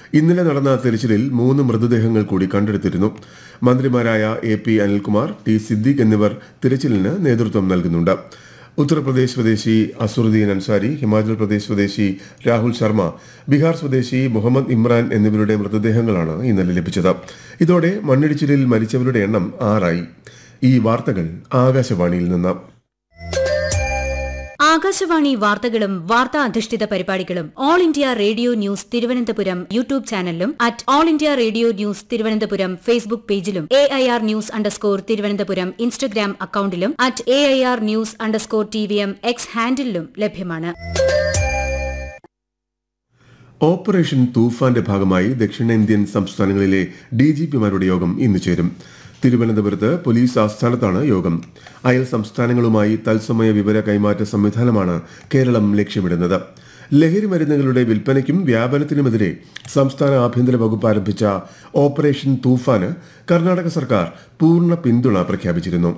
ഇന്നലെ നടന്ന തെരച്ചിലിൽ മൂന്ന് മൃതദേഹങ്ങൾ കൂടി കണ്ടെടുത്തിരുന്നു മന്ത്രിമാരായ A P Anilkumar T Siddique എന്നിവർ തിരച്ചിലിന് നേതൃത്വം നൽകുന്നുണ്ട് ഉത്തർപ്രദേശ് സ്വദേശി അസുറുദ്ദീൻ അൻസാരി ഹിമാചൽ പ്രദേശ് സ്വദേശി രാഹുൽ ശർമ്മ ബീഹാർ സ്വദേശി മുഹമ്മദ് ഇമ്രാൻ എന്നിവരുടെ മൃതദേഹങ്ങളാണ് ഇന്നലെ ലഭിച്ചത് ഇതോടെ മണ്ണിടിച്ചിലിൽ മരിച്ചവരുടെ എണ്ണം ആറായി ഈ വാർത്തകൾ ആകാശവാണിയിൽ നിന്ന് ആകാശവാണി വാർത്തകളും വാർത്താ അധിഷ്ഠിത പരിപാടികളും all India radio news Thiruvananthapuram YouTube ചാനലിലും at all India radio news Thiruvananthapuram Facebook പേജിലും A I R news underscore Thiruvananthapuram Instagram അക്കൌണ്ടിലും at A I R news underscore T V M X ഹാൻഡിലും ലഭ്യമാണ് ഓപ്പറേഷൻ തൂഫാന്റെ ഭാഗമായി ദക്ഷിണേന്ത്യൻ സംസ്ഥാനങ്ങളിലെ ഡി ജി പിമാരുടെ യോഗം ഇന്ന് ചേരും തിരുവനന്തപുരത്ത് പോലീസ് ആസ്ഥാനത്താണ് യോഗം അയൽ സംസ്ഥാനങ്ങളുമായി തത്സമയ വിവര കൈമാറ്റ സംവിധാനമാണ് കേരളം ലക്ഷ്യമിടുന്നത് ലഹരി മരുന്നുകളുടെ വിൽപ്പനയ്ക്കും വ്യാപനത്തിനുമെതിരെ സംസ്ഥാന ആഭ്യന്തര വകുപ്പ് ആരംഭിച്ച ഓപ്പറേഷൻ തൂഫാന് കർണാടക സർക്കാർ പൂർണ്ണ പിന്തുണ പ്രഖ്യാപിച്ചിരുന്നു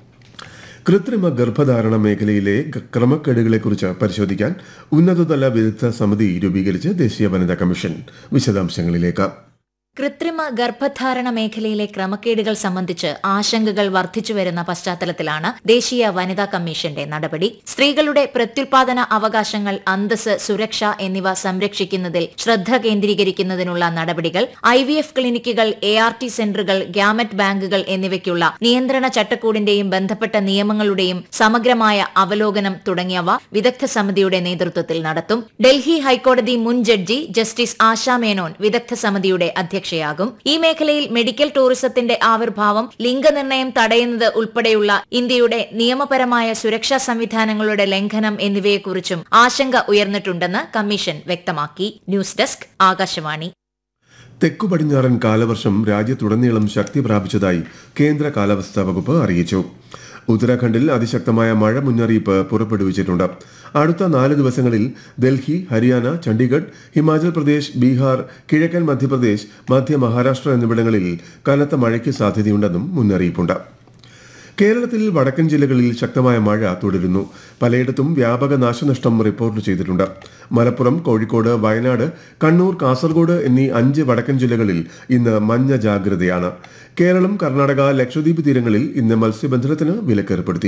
കൃത്രിമ ഗർഭധാരണ മേഖലയിലെ ഗ- ക്രമക്കേടുകളെക്കുറിച്ച് പരിശോധിക്കാൻ ഉന്നതതല വിദഗ്ധ സമിതി രൂപീകരിച്ച് ദേശീയ വനിതാ കമ്മീഷൻ വിശദാംശങ്ങളിലേക്ക് കൃത്രിമ ഗർഭധാരണ മേഖലയിലെ ക്രമക്കേടുകൾ സംബന്ധിച്ച് ആശങ്കകൾ വർദ്ധിച്ചുവരുന്ന പശ്ചാത്തലത്തിലാണ് ദേശീയ വനിതാ കമ്മീഷന്റെ നടപടി സ്ത്രീകളുടെ പ്രത്യുൽപാദന അവകാശങ്ങൾ അന്തസ് സുരക്ഷ എന്നിവ സംരക്ഷിക്കുന്നതിൽ ശ്രദ്ധ കേന്ദ്രീകരിക്കുന്നതിനുള്ള നടപടികൾ ഐ വി എഫ് ക്ലിനിക്കുകൾ എ ആർ ടി സെന്ററുകൾ ഗ്യാമറ്റ് ബാങ്കുകൾ എന്നിവയ്ക്കുള്ള നിയന്ത്രണ ചട്ടക്കൂടിന്റെയും ബന്ധപ്പെട്ട നിയമങ്ങളുടെയും സമഗ്രമായ അവലോകനം തുടങ്ങിയവ വിദഗ്ധ സമിതിയുടെ നേതൃത്വത്തിൽ നടത്തും ഡൽഹി ഹൈക്കോടതി മുൻ ജഡ്ജി ജസ്റ്റിസ് ആശാ മേനോൻ വിദഗ്ധ സമിതിയുടെ അധ്യക്ഷയാകും ഈ മേഖലയിൽ മെഡിക്കൽ ടൂറിസത്തിന്റെ ആവിർഭാവം ലിംഗനിർണയം തടയുന്നത് ഉൾപ്പെടെയുള്ള ഇന്ത്യയുടെ നിയമപരമായ സുരക്ഷാ സംവിധാനങ്ങളുടെ ലംഘനം എന്നിവയെക്കുറിച്ചും ആശങ്ക ഉയർന്നിട്ടുണ്ടെന്ന് കമ്മീഷൻ വ്യക്തമാക്കി ന്യൂസ് ഡെസ്ക് ആകാശവാണി തെക്കു പടിഞ്ഞാറൻ കാലവർഷം രാജ്യത്തുടനീളം ശക്തി പ്രാപിച്ചതായി കേന്ദ്ര കാലാവസ്ഥാ വകുപ്പ് അറിയിച്ചു ഉത്തരാഖണ്ഡിൽ അതിശക്തമായ മഴ മുന്നറിയിപ്പ് പുറപ്പെടുവിച്ചിട്ടുണ്ട് അടുത്ത നാല് ദിവസങ്ങളിൽ ഡൽഹി ഹരിയാന ചണ്ഡീഗഡ് ഹിമാചൽ പ്രദേശ് ബീഹാർ കിഴക്കൻ മധ്യപ്രദേശ് മധ്യ മഹാരാഷ്ട്ര എന്നിവിടങ്ങളിൽ കനത്ത മഴയ്ക്ക് സാധ്യതയുണ്ടെന്നും മുന്നറിയിപ്പുണ്ട് കേരളത്തിൽ വടക്കൻ ജില്ലകളിൽ ശക്തമായ മഴ തുടരുന്നു പലയിടത്തും വ്യാപക നാശനഷ്ടം റിപ്പോർട്ട് ചെയ്തിട്ടുണ്ട് മലപ്പുറം കോഴിക്കോട് വയനാട് കണ്ണൂർ കാസർഗോഡ് എന്നീ അഞ്ച് വടക്കൻ ജില്ലകളിൽ ഇന്ന് മഞ്ഞ ജാഗ്രതയാണ് കേരളം കർണാടക ലക്ഷദ്വീപ് തീരങ്ങളിൽ ഇന്ന് മത്സ്യബന്ധനത്തിന് വിലക്കേർപ്പെടുത്തി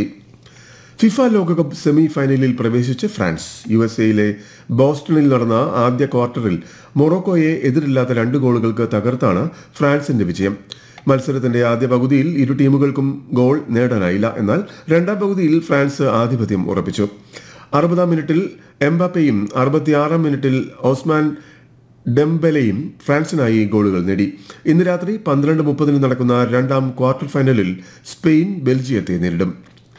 ഫിഫ ലോകകപ്പ് സെമി ഫൈനലിൽ പ്രവേശിച്ച് ഫ്രാൻസ് യു എസ് എയിലെ ബോസ്റ്റണിൽ നടന്ന ആദ്യ ക്വാർട്ടറിൽ മൊറോക്കോയെ എതിരില്ലാത്ത രണ്ട് ഗോളുകൾക്ക് തകർത്താണ് ഫ്രാൻസിന്റെ വിജയം മത്സരത്തിന്റെ ആദ്യ പകുതിയിൽ ഇരു ടീമുകൾക്കും ഗോൾ നേടാനായില്ല എന്നാൽ രണ്ടാം പകുതിയിൽ ഫ്രാൻസ് ആധിപത്യം ഉറപ്പിച്ചു അറുപതാം മിനിറ്റിൽ എംബാപ്പയും അറുപത്തിയാറാം മിനിറ്റിൽ ഓസ്മാൻ ഡെംബെലയും ഫ്രാൻസിനായി ഗോളുകൾ നേടി ഇന്ന് രാത്രി പന്ത്രണ്ട് മുപ്പതിന് നടക്കുന്ന രണ്ടാം ക്വാർട്ടർ ഫൈനലിൽ സ്പെയിൻ ബെൽജിയത്തെ നേരിടും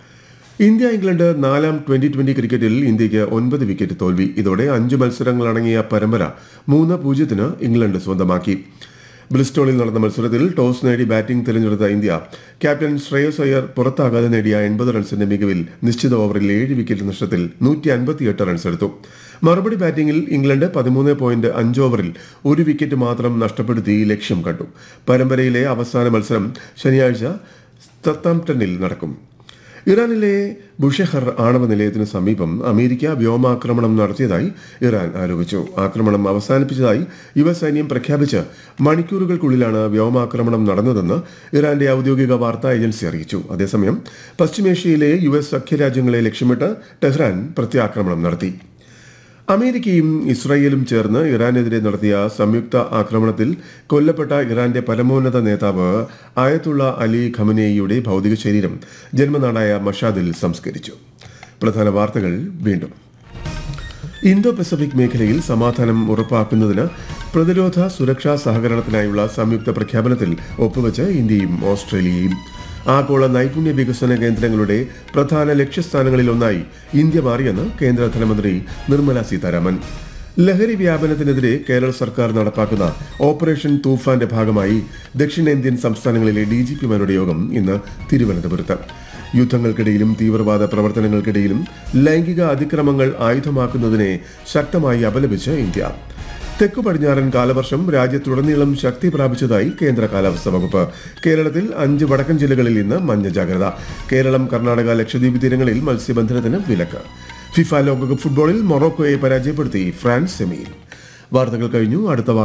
ഇന്ത്യ ഇംഗ്ലണ്ട് നാലാം ട്വന്റി ട്വന്റി ക്രിക്കറ്റിൽ ഇന്ത്യയ്ക്ക് ഒൻപത് വിക്കറ്റ് തോൽവി ഇതോടെ അഞ്ച് മത്സരങ്ങളടങ്ങിയ പരമ്പര മൂന്ന് പൂജ്യത്തിന് ഇംഗ്ലണ്ട് സ്വന്തമാക്കി ബ്രിസ്റ്റോളിൽ നടന്ന മത്സരത്തിൽ ടോസ് നേടി ബാറ്റിംഗ് തിരഞ്ഞെടുത്ത ഇന്ത്യ ക്യാപ്റ്റൻ ശ്രേയസ് അയ്യർ പുറത്താകാതെ നേടിയ എൺപത് റൺസിന്റെ മികവിൽ നിശ്ചിത ഓവറിൽ ഏഴ് വിക്കറ്റ് നഷ്ടത്തിൽ നൂറ്റി അൻപത്തിയെട്ട് റൺസ് എടുത്തു മറുപടി ബാറ്റിംഗിൽ ഇംഗ്ലണ്ട് പതിമൂന്ന് പോയിന്റ് അഞ്ച് ഓവറിൽ ഒരു വിക്കറ്റ് മാത്രം നഷ്ടപ്പെടുത്തി ലക്ഷ്യം കണ്ടു പരമ്പരയിലെ അവസാന മത്സരം ശനിയാഴ്ച സത്താംപ്ടണിൽ നടക്കും ഇറാനിലെ ബുഷെഹർ ആണവ നിലയത്തിന് സമീപം അമേരിക്ക വ്യോമാക്രമണം നടത്തിയതായി ഇറാൻ ആരോപിച്ചു ആക്രമണം അവസാനിപ്പിച്ചതായി യു എസ് സൈന്യം പ്രഖ്യാപിച്ച് മണിക്കൂറുകൾക്കുള്ളിലാണ് വ്യോമാക്രമണം നടന്നതെന്ന് ഇറാന്റെ ഔദ്യോഗിക വാർത്താ ഏജൻസി അറിയിച്ചു അതേസമയം പശ്ചിമേഷ്യയിലെ യു എസ് സഖ്യരാജ്യങ്ങളെ ലക്ഷ്യമിട്ട് ടെഹ്റാൻ പ്രത്യാക്രമണം നടത്തി അമേരിക്കയും ഇസ്രായേലും ചേർന്ന് ഇറാനെതിരെ നടത്തിയ സംയുക്ത ആക്രമണത്തിൽ കൊല്ലപ്പെട്ട ഇറാന്റെ പരമോന്നത നേതാവ് ആയത്തുള്ള അലി ഖമനേയിയുടെ ഭൗതിക ശരീരം ജന്മനാടായ മഷാദിൽ സംസ്കരിച്ചു പ്രധാന വാർത്തകൾ വീണ്ടും ഇന്തോ പസഫിക് മേഖലയിൽ സമാധാനം ഉറപ്പാക്കുന്നതിന് പ്രതിരോധ സുരക്ഷാ സഹകരണത്തിനായുള്ള സംയുക്ത പ്രഖ്യാപനത്തിൽ ഒപ്പുവെച്ച് ഇന്ത്യയും ഓസ്ട്രേലിയയും ആഗോള നൈപുണ്യ വികസന കേന്ദ്രങ്ങളുടെ പ്രധാന ലക്ഷ്യസ്ഥാനങ്ങളിൽ ഒന്നായി ഇന്ത്യ മാറിയെന്ന് കേന്ദ്ര ധനമന്ത്രി നിർമ്മല സീതാരാമൻ ലഹരി വ്യാപനത്തിനെതിരെ കേരള സർക്കാർ നടപ്പാക്കുന്ന ഓപ്പറേഷൻ തൂഫാന്റെ ഭാഗമായി ദക്ഷിണേന്ത്യൻ സംസ്ഥാനങ്ങളിലെ ഡി ജി പിമാരുടെ യോഗം ഇന്ന് തിരുവനന്തപുരത്ത് യുദ്ധങ്ങൾക്കിടയിലും തീവ്രവാദ പ്രവർത്തനങ്ങൾക്കിടയിലും ലൈംഗിക അതിക്രമങ്ങൾ ആയുധമാക്കുന്നതിനെ ശക്തമായി അപലപിച്ച് ഇന്ത്യ തെക്കു പടിഞ്ഞാറൻ കാലവർഷം രാജ്യത്തുടനീളം ശക്തി പ്രാപിച്ചതായി കേന്ദ്ര കാലാവസ്ഥാ വകുപ്പ് കേരളത്തിൽ അഞ്ച് വടക്കൻ ജില്ലകളിൽ ഇന്ന് മഞ്ഞ ജാഗ്രത കേരളം കർണാടക ലക്ഷദ്വീപ് തീരങ്ങളിൽ മത്സ്യബന്ധനത്തിന് വിലക്ക് ഫിഫ ലോകകപ്പ് ഫുട്ബോളിൽ മൊറോക്കോയെ പരാജയപ്പെടുത്തി ഫ്രാൻസ് സെമിയിൽ വാർത്തകൾ കഴിഞ്ഞു അടുത്ത വാർത്ത